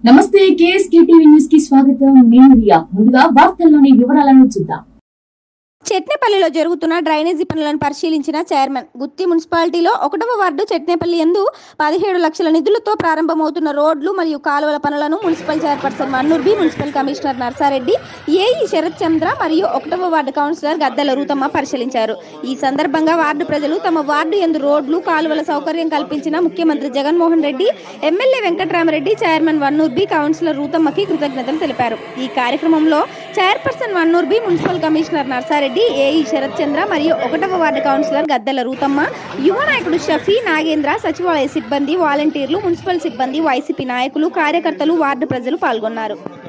నమస్తే KSK TV news కి స్వాగతం నేను రియా ముందుగా వార్తల్లోని వివరాలను చూద్దాం చెట్నేపల్లిలో జరుగుతున్న డ్రైనేజీ పనులను పరిశీలించిన చైర్మన్ గుత్తి మున్సిపాలిటీలో ఒకటవ వార్డు చెట్నేపల్లి ఎందు పదిహేడు లక్షల నిధులతో ప్రారంభమవుతున్న రోడ్లు మరియు కాలువల పనులను municipal chairperson Mannur B municipal commissioner Narsa Reddy AE Sharath Chandra మరియు ఒకటవ వార్డు కౌన్సిలర్ గద్దెల రూతమ్మ పరిశీలించారు ఈ సందర్భంగా వార్డు ప్రజలు తమ వార్డు ఎందు రోడ్లు కాలువల సౌకర్యం కల్పించిన ముఖ్యమంత్రి Jaganmohan Reddy MLA Venkatrami Reddy chairman Vannur B councillor రూతమ్మకి కృతజ్ఞతలు తెలిపారు ఈ కార్యక్రమంలో chairperson Vannur B municipal commissioner Narsa Reddy AE Sharath Chandra మరియు ఒకటవ వార్డు కౌన్సిలర్ గద్దెల రూతమ్మ యువ నాయకుడు షఫీ నాగేంద్ర సచివాలయ సిబ్బంది వాలంటీర్లు మున్సిపల్ సిబ్బంది వైసీపీ నాయకులు కార్యకర్తలు వార్డు ప్రజలు పాల్గొన్నారు